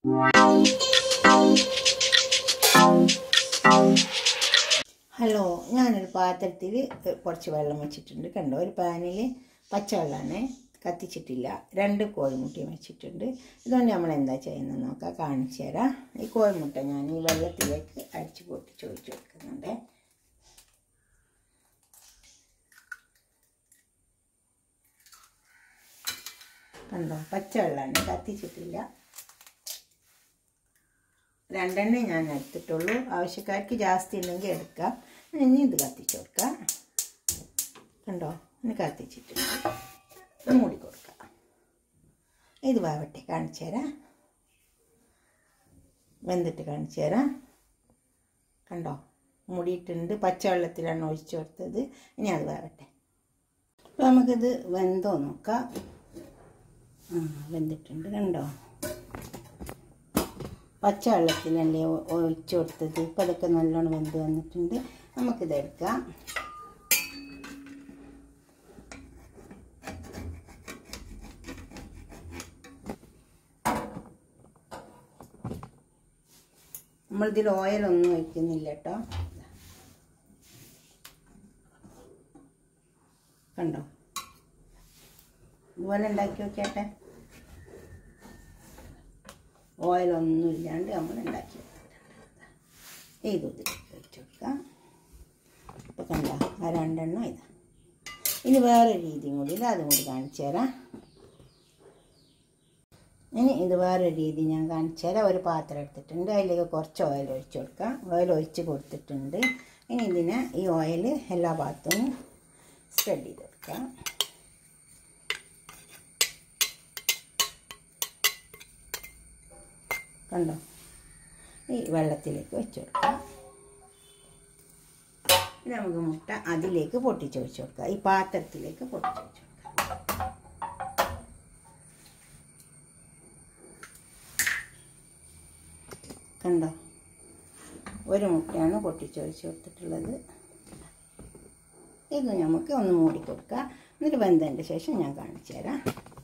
hello ഞാനൊരു പാത്രത്തിൽ കുറച്ച് വെള്ളം വെച്ചിട്ടുണ്ട് കണ്ടോ ഒരു പാനിൽ പച്ചവെള്ളമാണ് കത്തിച്ചിട്ടില്ല രണ്ട് കോഴിമുട്ടയും വെച്ചിട്ടുണ്ട് ഇതുകൊണ്ട് നമ്മൾ എന്താ ചെയ്യുന്നത് നോക്കാം കാണിച്ചു തരാം ഈ കോഴിമുട്ട ഞാൻ ഈ വെള്ളത്തിലേക്ക് അടിച്ച് പൊട്ടിച്ച് ഒഴിച്ച് കൊടുക്കുന്നുണ്ട് കണ്ടോ പച്ചവെള്ളമാണ് കത്തിച്ചിട്ടില്ല രണ്ടെണ്ണേ ഞാൻ എടുത്തിട്ടുള്ളൂ ആവശ്യക്കാർക്ക് ജാസ്തി ഉണ്ടെങ്കിൽ എടുക്കാം ഇനി ഇത് കത്തിച്ച് കൊടുക്കാം കണ്ടോ ഇനി കത്തിച്ചിട്ടുണ്ട് മൂടി കൊടുക്കാം ഇത് വാവട്ടെ കാണിച്ചു തരാം വെന്തിട്ട് കാണിച്ചു തരാം കണ്ടോ മൂടിയിട്ടുണ്ട് പച്ചവെള്ളത്തിലാണ് ഒഴിച്ചു കൊടുത്തത് ഇനി അത് വേവട്ടെ അപ്പോൾ നമുക്കിത് വെന്തോ നോക്കാം ആ വെന്തിട്ടുണ്ട് കണ്ടോ പച്ചവെള്ളത്തിലല്ലേ ഒഴിച്ചു കൊടുത്തത് ഇപ്പം അതൊക്കെ നല്ലോണം വെന്ത് വന്നിട്ടുണ്ട് നമുക്കിത് എടുക്കാം നമ്മളിതിൽ ഓയിലൊന്നും ഒഴിക്കുന്നില്ല കേട്ടോ കണ്ടോ ഇതുപോലെ ഉണ്ടാക്കി നോക്കിയാട്ടെ ഓയിലൊന്നും ഇല്ലാണ്ട് നമ്മൾ ഉണ്ടാക്കി ഇത് ഇതിലേക്ക് വെച്ച് കൊടുക്കാം ഇപ്പോൾ കണ്ട ആ രണ്ടെണ്ണം ഇതാ ഇനി വേറെ രീതിയും കൂടി ഇല്ല അതും കൂടി കാണിച്ചു തരാം ഇനി ഇത് വേറെ രീതി ഞാൻ കാണിച്ചു തരാം ഒരു പാത്രം എടുത്തിട്ടുണ്ട് അതിലേക്ക് കുറച്ച് ഓയിൽ ഒഴിച്ച് കൊടുക്കാം ഓയിൽ ഒഴിച്ച് കൊടുത്തിട്ടുണ്ട് ഇനി ഇതിനെ ഈ ഓയിൽ എല്ലാ ഭാഗത്തും സ്പ്രെഡ് ചെയ്ത് കൊടുക്കാം കണ്ടോ ഈ വെള്ളത്തിലേക്ക് വെച്ച് കൊടുക്കാം ഇനി നമുക്ക് മുട്ട അതിലേക്ക് പൊട്ടിച്ച് വെച്ച് കൊടുക്കാം ഈ പാത്രത്തിലേക്ക് പൊട്ടിച്ച് വെച്ച് കൊടുക്കാം കണ്ടോ ഒരു മുട്ടയാണ് പൊട്ടിച്ച് വെച്ച് കൊടുത്തിട്ടുള്ളത് ഇത് നമുക്ക് ഒന്ന് മൂടി കൊടുക്കാം എന്നിട്ട് വെന്തതിൻ്റെ ശേഷം ഞാൻ കാണിച്ചു തരാം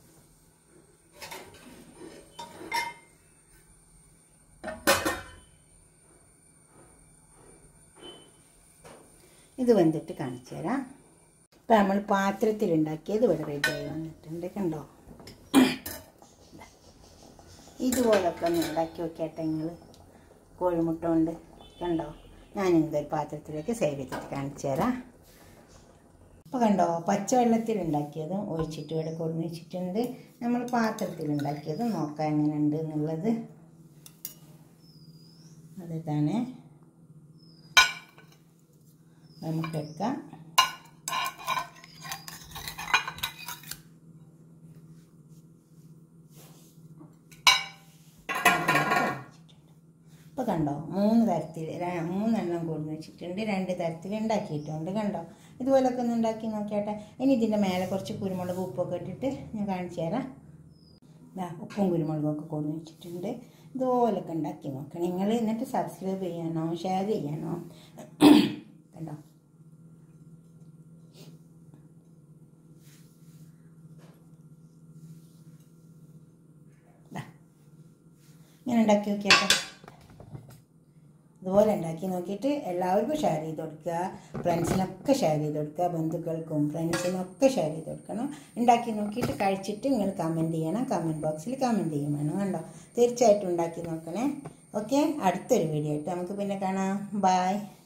ഇത് വെന്തിട്ട് കാണിച്ചു തരാം ഇപ്പം നമ്മൾ പാത്രത്തിലുണ്ടാക്കിയത് ഇവിടെ റെഡിയായി വന്നിട്ടുണ്ട് കണ്ടോ ഇതുപോലൊക്കെ ഒന്ന് ഉണ്ടാക്കി നോക്കിയാട്ടെ നിങ്ങൾ കോഴിമുട്ട കൊണ്ട് കണ്ടോ ഞാൻ എന്തൊരു പാത്രത്തിലേക്ക് സേവ് ചെയ്തിട്ട് കാണിച്ചു തരാം അപ്പോൾ കണ്ടോ പച്ചവെള്ളത്തിൽ ഉണ്ടാക്കിയതും ഒഴിച്ചിട്ട് ഇവിടെ കൊടുന്ന് വെച്ചിട്ടുണ്ട് നമ്മൾ പാത്രത്തിൽ ഉണ്ടാക്കിയതും നോക്കാം എങ്ങനെയുണ്ട് എന്നുള്ളത് അതിതാണ് നമുക്ക് എടുക്കാം ഇപ്പോൾ കണ്ടോ മൂന്ന് തരത്തിൽ മൂന്നെണ്ണം കൊടുന്ന് വെച്ചിട്ടുണ്ട് രണ്ട് തരത്തിൽ ഉണ്ടാക്കിയിട്ടുണ്ട് കണ്ടോ ഇതുപോലൊക്കെ ഒന്ന് ഉണ്ടാക്കി നോക്കിയാട്ടെ ഇനി ഇതിൻ്റെ മേലെ കുറച്ച് കുരുമുളക് ഉപ്പൊക്കെ ഇട്ടിട്ട് ഞാൻ കാണിച്ചു തരാം ഇതാ ഉപ്പും കുരുമുളകും ഒക്കെ കൊടുന്ന് വെച്ചിട്ടുണ്ട് ഇതുപോലൊക്കെ ഉണ്ടാക്കി നോക്കണം നിങ്ങൾ എന്നിട്ട് സബ്സ്ക്രൈബ് ചെയ്യണോ ഷെയർ ചെയ്യണോ കണ്ടോ ഇങ്ങനെ ഉണ്ടാക്കി നോക്കിയാട്ടെ ഇതുപോലെ ഉണ്ടാക്കി നോക്കിയിട്ട് എല്ലാവർക്കും ഷെയർ ചെയ്ത് കൊടുക്കുക ഫ്രണ്ട്സിനൊക്കെ ഷെയർ ചെയ്ത് കൊടുക്കുക ബന്ധുക്കൾക്കും ഫ്രണ്ട്സിനൊക്കെ ഷെയർ ചെയ്ത് കൊടുക്കണം ഉണ്ടാക്കി നോക്കിയിട്ട് കഴിച്ചിട്ട് നിങ്ങൾ കമൻറ്റ് ചെയ്യണം കമൻറ്റ് ബോക്സിൽ കമൻറ്റ് ചെയ്യും വേണം കണ്ടോ തീർച്ചയായിട്ടും ഉണ്ടാക്കി നോക്കണേ ഓക്കെ അടുത്തൊരു വീഡിയോ ആയിട്ട് നമുക്ക് പിന്നെ കാണാം ബായ്